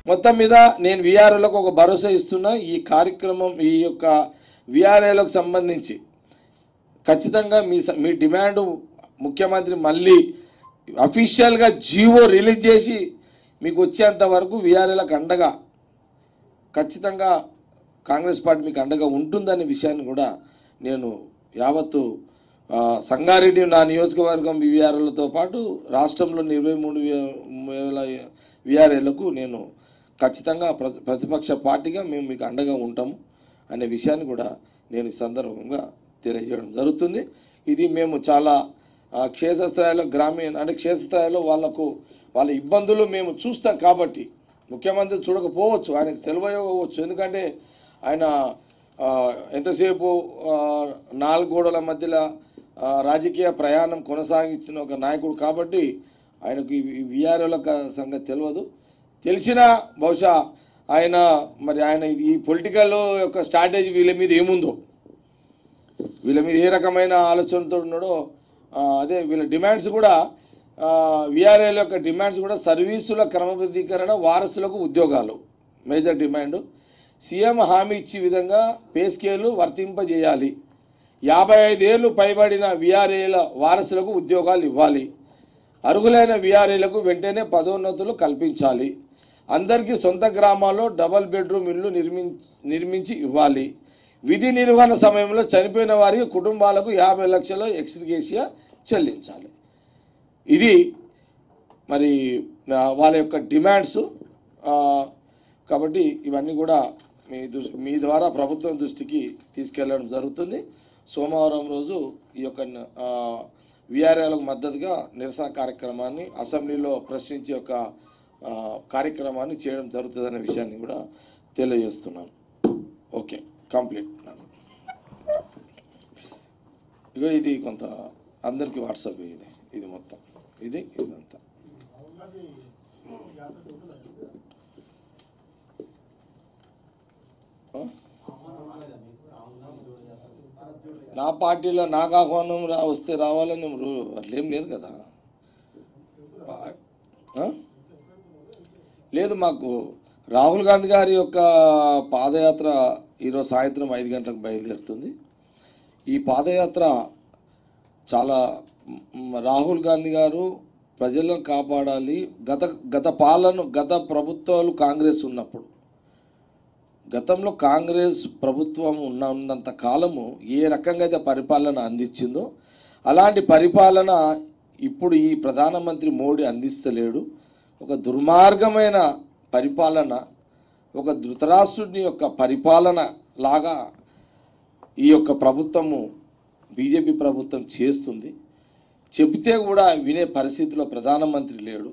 మొత్తం మీద నేను విఆర్ఓలకు ఒక భరోసా ఇస్తున్నా ఈ కార్యక్రమం ఈ యొక్క విఆర్ఏలకు సంబంధించి ఖచ్చితంగా మీ స- మీ డిమాండ్ ముఖ్యమంత్రి మళ్ళీ అఫీషియల్గా జీవో రిలీజ్ చేసి మీకు వచ్చేంత వరకు విఆర్ఏలకు అండగా ఖచ్చితంగా కాంగ్రెస్ పార్టీ మీకు అండగా ఉంటుందనే విషయాన్ని కూడా నేను యావత్తు ఆ, సంగారెడ్డి నా నియోజకవర్గం విఆర్ఏలతో పాటు రాష్ట్రంలో ఇరవై మూడు వేల విఆర్ఏలకు నేను ఖచ్చితంగా ప్ర- ప్రతిపక్ష పార్టీగా మేము మీకు అండగా ఉంటాము అనే విషయాన్ని కూడా నేను ఈ సందర్భంగా తెలియజేయడం జరుగుతుంది ఇది మేము చాలా ఆ, క్షేత్రస్థాయిలో గ్రామీణ అంటే క్షేత్రస్థాయిలో వాళ్ళకు వాళ్ళ ఇబ్బందులు మేము చూస్తాం కాబట్టి ముఖ్యమంత్రి చూడకపోవచ్చు ఆయనకు తెలియకపోవచ్చు ఎందుకంటే ఆయన ఆ, ఎంతసేపు ఆ, నాలుగు గోడల మధ్యలో ఆ, రాజకీయ ప్రయాణం కొనసాగించిన ఒక నాయకుడు కాబట్టి ఆయనకు ఈ విఆర్ఓల సంగతి తెలియదు తెలిసినా బహుశా ఆయన మరి ఆయన ఈ పొలిటికల్ యొక్క స్ట్రాటజీ వీళ్ళ మీద ఏముందో వీళ్ళ మీద ఏ రకమైన ఆలోచనతో ఉన్నాడో ఆ, అదే వీళ్ళ డిమాండ్స్ కూడా విఆర్ఏల యొక్క డిమాండ్స్ కూడా సర్వీసుల క్రమబద్ధీకరణ వారసులకు ఉద్యోగాలు మేజర్ డిమాండ్ సీఎం హామీ ఇచ్చే విధంగా పే స్కేలు వర్తింపజేయాలి యాభై ఐదేళ్లు పైబడిన విఆర్ఏల వారసులకు ఉద్యోగాలు ఇవ్వాలి అర్హులైన విఆర్ఏలకు వెంటనే పదోన్నతులు కల్పించాలి అందరికీ సొంత గ్రామాల్లో డబల్ బెడ్రూమ్ ఇల్లు నిర్మి నిర్మించి ఇవ్వాలి విధి నిర్వహణ సమయంలో చనిపోయిన వారికి కుటుంబాలకు యాభై లక్షల ఎక్స్గ్రేషియా చెల్లించాలి ఇది మరి ఆ, వాళ్ళ యొక్క డిమాండ్స్ ఆ, కాబట్టి ఇవన్నీ కూడా మీ దృ మీ ద్వారా ప్రభుత్వం దృష్టికి తీసుకెళ్ళడం జరుగుతుంది సోమవారం రోజు ఈ యొక్క విఆర్ఏలకు మద్దతుగా నిరసన కార్యక్రమాన్ని అసెంబ్లీలో ప్రశ్నించే ఒక ఆ, కార్యక్రమాన్ని చేయడం జరుగుతుందనే విషయాన్ని కూడా తెలియజేస్తున్నాను ఓకే కంప్లీట్ ఇగో ఇది కొంత అందరికీ వాట్సాప్ ఇది ఇది మొత్తం ఇది ఇదంతా ఆ? నా పార్టీలో నాకు ఆహ్వానం రా వస్తే రావాలని రూ- అట్లేం లేదు కదా ఆ? లేదు మాకు రాహుల్ గాంధీ గారి యొక్క పాదయాత్ర ఈరోజు సాయంత్రం ఐదు గంటలకు బయలుదేరుతుంది ఈ పాదయాత్ర చాలా మ్, రాహుల్ గాంధీ గారు ప్రజలను కాపాడాలి గత గత పాలన గత ప్రభుత్వాలు కాంగ్రెస్ ఉన్నప్పుడు గతంలో కాంగ్రెస్ ప్రభుత్వం ఉన్న ఉన్నంత కాలము ఏ రకంగా అయితే పరిపాలన అందించిందో అలాంటి పరిపాలన ఇప్పుడు ఈ ప్రధానమంత్రి మోడీ అందిస్తలేడు ఒక దుర్మార్గమైన పరిపాలన ఒక ధృతరాష్ట్రుని యొక్క పరిపాలన లాగా ఈ యొక్క ప్రభుత్వము బీజేపీ ప్రభుత్వం చేస్తుంది చెబితే కూడా వినే పరిస్థితిలో ప్రధానమంత్రి లేడు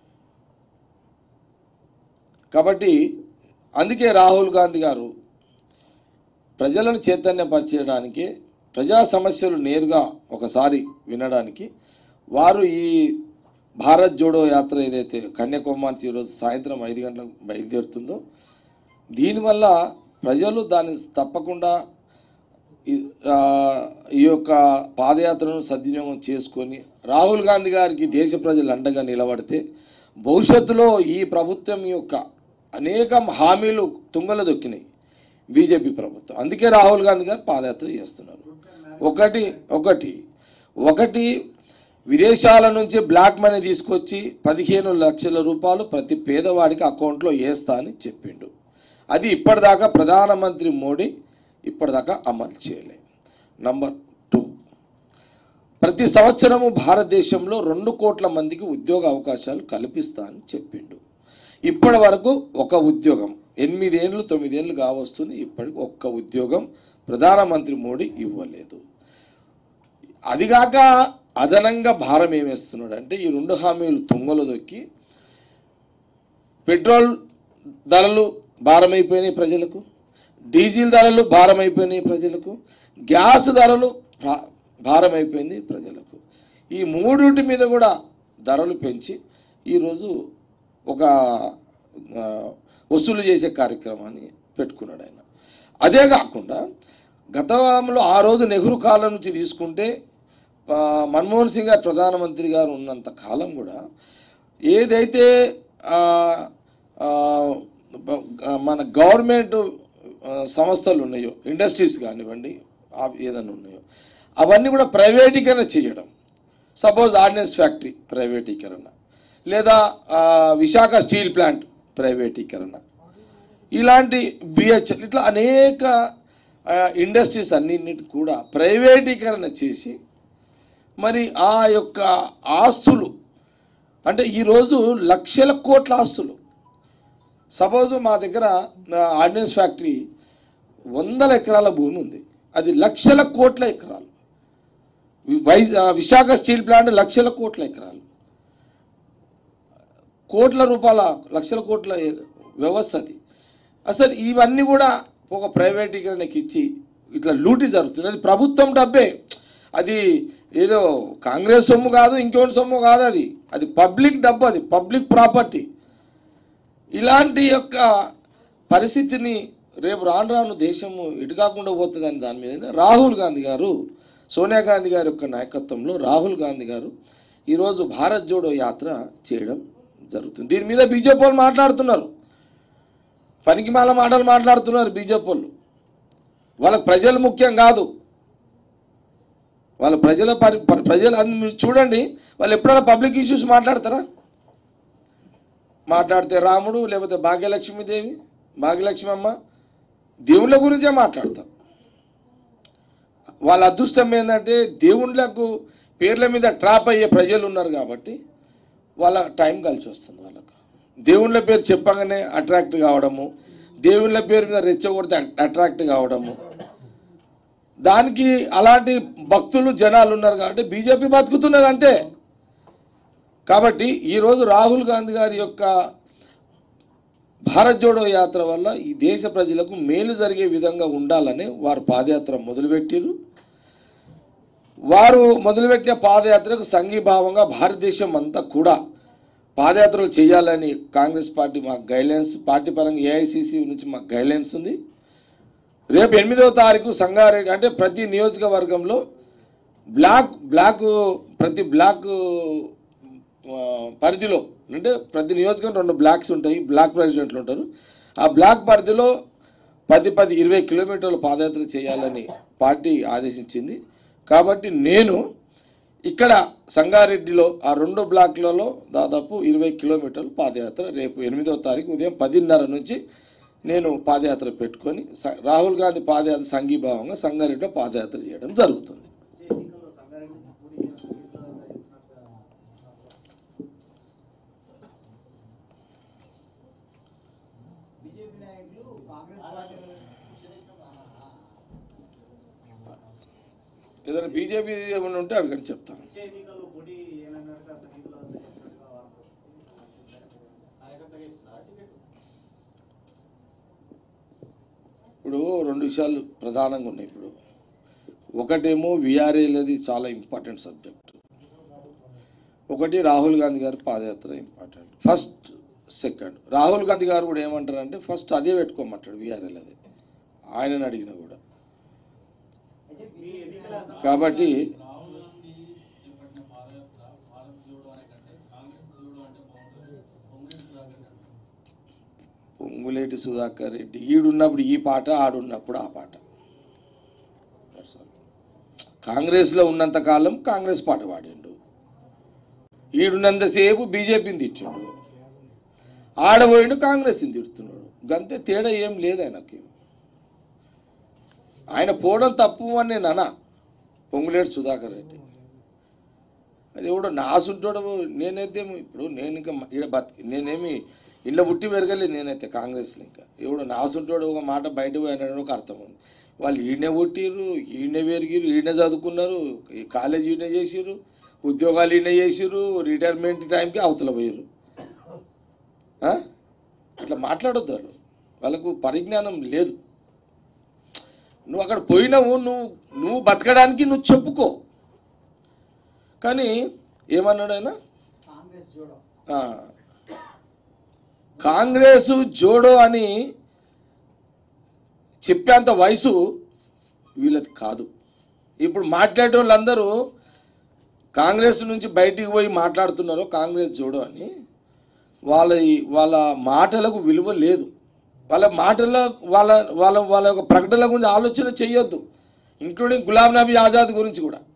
కాబట్టి అందుకే రాహుల్ గాంధీ గారు ప్రజలను చైతన్యపరచడానికి ప్రజా సమస్యలు నేరుగా ఒకసారి వినడానికి వారు ఈ భారత్ జోడో యాత్ర ఏదైతే కన్యాకుమారి నుంచి ఈరోజు సాయంత్రం ఐదు గంటలకు బయలుదేరుతుందో దీనివల్ల ప్రజలు దాన్ని తప్పకుండా ఈ- ఆ, ఈ యొక్క పాదయాత్రను సద్వినియోగం చేసుకొని రాహుల్ గాంధీ గారికి దేశ ప్రజలు అండగా నిలబడితే భవిష్యత్తులో ఈ ప్రభుత్వం యొక్క అనేక హామీలు తుంగలు దొక్కినాయి బీజేపీ ప్రభుత్వం అందుకే రాహుల్ గాంధీ గారు పాదయాత్ర చేస్తున్నారు ఒకటి ఒకటి ఒకటి విదేశాల నుంచి బ్లాక్ మనీ తీసుకొచ్చి పదిహేను లక్షల రూపాయలు ప్రతి పేదవాడికి అకౌంట్లో వేస్తా అని చెప్పిండు అది ఇప్పటిదాకా ప్రధానమంత్రి మోడీ ఇప్పటిదాకా అమలు చేయలే నంబర్ టూ ప్రతి సంవత్సరము భారతదేశంలో రెండు కోట్ల మందికి ఉద్యోగ అవకాశాలు కల్పిస్తా అని చెప్పిండు ఇప్పటి వరకు ఒక ఉద్యోగం ఎనిమిదేళ్ళు తొమ్మిదేళ్ళు కావస్తుంది ఇప్పటికి ఒక్క ఉద్యోగం ప్రధానమంత్రి మోడీ ఇవ్వలేదు అదిగాక అదనంగా భారం ఏమేస్తున్నాడు అంటే ఈ రెండు హామీలు తుంగలు దొక్కి పెట్రోల్ ధరలు భారమైపోయినాయి ప్రజలకు డీజిల్ ధరలు భారమైపోయినాయి ప్రజలకు గ్యాస్ ధరలు భా- భారమైపోయింది ప్రజలకు ఈ మూడింటి మీద కూడా ధరలు పెంచి ఈరోజు ఒక ఆ, వసూలు చేసే కార్యక్రమాన్ని పెట్టుకున్నాడు ఆయన అదే కాకుండా గతంలో ఆ రోజు నెహ్రూ కాలం నుంచి తీసుకుంటే ఆ, మన్మోహన్ సింగ్ గారు ప్రధానమంత్రి గారు ఉన్నంత కాలం కూడా ఏదైతే ఆ, ఆ, బ- మన గవర్నమెంట్ ఆ, సంస్థలు ఉన్నాయో ఇండస్ట్రీస్ కానివ్వండి ఆ- ఏదైనా ఉన్నాయో అవన్నీ కూడా ప్రైవేటీకరణ చేయడం సపోజ్ ఆర్డినెన్స్ ఫ్యాక్టరీ ప్రైవేటీకరణ లేదా ఆ, విశాఖ స్టీల్ ప్లాంట్ ప్రైవేటీకరణ ఇలాంటి బిహెచ్ఎల్ ఇట్లా అనేక ఆ, ఇండస్ట్రీస్ అన్నింటిని కూడా ప్రైవేటీకరణ చేసి మరి ఆ యొక్క ఆస్తులు అంటే ఈరోజు లక్షల కోట్ల ఆస్తులు సపోజ్ మా దగ్గర ఆ, ఆర్డినెన్స్ ఫ్యాక్టరీ వందల ఎకరాల భూమి ఉంది అది లక్షల కోట్ల ఎకరాలు వి- వై ఆ, విశాఖ స్టీల్ ప్లాంట్ లక్షల కోట్ల ఎకరాలు కోట్ల రూపాయల లక్షల కోట్ల వ్యవస్థ అది అసలు ఇవన్నీ కూడా ఒక ప్రైవేటీకరణకి ఇచ్చి ఇట్లా లూటీ జరుగుతుంది అది ప్రభుత్వం డబ్బే అది ఏదో కాంగ్రెస్ సొమ్ము కాదు ఇంకోటి సొమ్ము కాదు అది అది పబ్లిక్ డబ్బు అది పబ్లిక్ ప్రాపర్టీ ఇలాంటి యొక్క పరిస్థితిని రేపు రాను రాను దేశము ఇటు కాకుండా పోతుందని దాని మీద రాహుల్ గాంధీ గారు సోనియా గాంధీ గారి యొక్క నాయకత్వంలో రాహుల్ గాంధీ గారు ఈరోజు భారత్ జోడో యాత్ర చేయడం జరుగుతుంది దీని మీద బీజేపీ వాళ్ళు మాట్లాడుతున్నారు పనికిమాల మాటలు మాట్లాడుతున్నారు బీజేపీ వాళ్ళు వాళ్ళకి ప్రజలు ముఖ్యం కాదు వాళ్ళ ప్రజల పరి- పరి- ప్రజలు అన్ని మీరు చూడండి వాళ్ళు ఎప్పుడైనా పబ్లిక్ ఇష్యూస్ మాట్లాడతారా మాట్లాడితే రాముడు లేకపోతే భాగ్యలక్ష్మీదేవి భాగ్యలక్ష్మి అమ్మ దేవుళ్ళ గురించే మాట్లాడతారు వాళ్ళ అదృష్టం ఏంటంటే దేవుళ్ళకు పేర్ల మీద ట్రాప్ అయ్యే ప్రజలు ఉన్నారు కాబట్టి వాళ్ళ టైం కలిసి వస్తుంది వాళ్ళకు దేవుళ్ళ పేరు చెప్పగానే అట్రాక్ట్ కావడము దేవుళ్ళ పేరు మీద రెచ్చగొడితే అట్రాక్ట్ కావడము దానికి అలాంటి భక్తులు జనాలు ఉన్నారు కాబట్టి బీజేపీ బతుకుతున్నది అంతే కాబట్టి ఈరోజు రాహుల్ గాంధీ గారి యొక్క భారత్ జోడో యాత్ర వల్ల ఈ దేశ ప్రజలకు మేలు జరిగే విధంగా ఉండాలని వారు పాదయాత్ర మొదలుపెట్టారు వారు మొదలుపెట్టిన పాదయాత్రకు సంఘీభావంగా భారతదేశం అంతా కూడా పాదయాత్రలు చేయాలని కాంగ్రెస్ పార్టీ మాకు గైడ్లైన్స్ పార్టీ పరంగా ఏఐసిసి నుంచి మాకు గైడ్లైన్స్ ఉంది రేపు ఎనిమిదవ తారీఖు సంగారెడ్డి అంటే ప్రతి నియోజకవర్గంలో బ్లాక్ బ్లాక్ ప్రతి బ్లాక్ ఆ, పరిధిలో అంటే ప్రతి నియోజకవర్గం రెండు బ్లాక్స్ ఉంటాయి బ్లాక్ ప్రెసిడెంట్లు ఉంటారు ఆ బ్లాక్ పరిధిలో పది పది ఇరవై కిలోమీటర్ల పాదయాత్ర చేయాలని పార్టీ ఆదేశించింది కాబట్టి నేను ఇక్కడ సంగారెడ్డిలో ఆ రెండు బ్లాక్లలో దాదాపు ఇరవై కిలోమీటర్లు పాదయాత్ర రేపు ఎనిమిదవ తారీఖు ఉదయం పదిన్నర నుంచి నేను పాదయాత్ర పెట్టుకొని స- రాహుల్ గాంధీ పాదయాత్ర సంఘీభావంగా సంగారెడ్డిలో పాదయాత్ర చేయడం జరుగుతుంది ఎన్నికల్లో సంగారెడ్డి పూడి బీజేపీ నాయకులు కాంగ్రెస్ పార్టీ ఏదైనా బీజేపీ ఏమైనా ఉంటే అడగని చెప్తాను వచ్చే ఎన్నికల్లో పోటీ ఏమైనా ఎన్నికల్లో చెప్పినట్టుగా వార్తలు. ఇప్పుడు రెండు విషయాలు ప్రధానంగా ఉన్నాయి ఇప్పుడు ఒకటేమో విఆర్ఏలది చాలా ఇంపార్టెంట్ సబ్జెక్ట్ ఒకటి రాహుల్ గాంధీ గారి పాదయాత్ర important first second Rahul Gandhi గారు కూడా ఏమంటారంటే ఫస్ట్ అదే పెట్టుకోమంటాడు విఆర్ఎల్ అది ఆయనని అడిగినా కూడా మీ ఎన్నికల కాబట్టి రాహుల్ గాంధీ చేపట్టిన పాదయాత్ర భారత్ జోడో అనే కంటే కాంగ్రెస్ జోడో అంటే బాగుంటుంది కాంగ్రెస్ రాగండి పొంగులేటి సుధాకర్ రెడ్డి ఈడున్నప్పుడు ఈ పాట ఆడున్నప్పుడు ఆ పాట That's all. కాంగ్రెస్లో ఉన్నంత కాలం కాంగ్రెస్ పాట పాడిండు ఈడున్నంతసేపు బీజేపీని తిట్టిండు ఆడబోయిండు కాంగ్రెస్ని తిడుతున్నాడు గంతే తేడా ఏం లేదు ఆయనకి ఆయన పోవడం తప్పు అని నేను అనా పొంగులేటి సుధాకర్ రెడ్డి అది ఎవడో నాసుంటాడు నేనైతే ఇప్పుడు నేను ఇంకా ఈడ బతికి నేనేమి ఇళ్ళ పుట్టి పెరగలేదు నేనైతే కాంగ్రెస్లో ఇంకా ఎవడో నాసుంటాడు ఒక మాట బయట పోయి అన్నాడు ఒక అర్థం ఉంది వాళ్ళు ఈయనే పుట్టిర్రు ఈయనే పెరిగిర్రు ఈయనే చదువుకున్నారు ఈ కాలేజ్ ఈయనే చేసిర్రు ఉద్యోగాలు ఈయనే చేసిర్రు రిటైర్మెంట్ టైంకి అవతల పోయారు ఆ? ఇట్లా మాట్లాడొద్దు వాళ్ళు వాళ్ళకు పరిజ్ఞానం లేదు నువ్వు అక్కడ పోయినావు నువ్వు నువ్వు బతకడానికి నువ్వు చెప్పుకో కానీ ఏమన్నాడు ఆయన కాంగ్రెస్ జోడో ఆ, కాంగ్రెస్ జోడో అని చెప్పేంత వయసు వీళ్ళది కాదు ఇప్పుడు మాట్లాడే వాళ్ళందరూ కాంగ్రెస్ నుంచి బయటికి పోయి మాట్లాడుతున్నారు కాంగ్రెస్ జోడో అని వాళ్ళ వాళ్ళ మాటలకు విలువ లేదు వాళ్ళ మాటల వాళ్ళ వాళ్ళ వాళ్ళ యొక్క ప్రకటనల గురించి ఆలోచన చేయొద్దు ఇంక్లూడింగ్ గులాం నబీ ఆజాద్ గురించి కూడా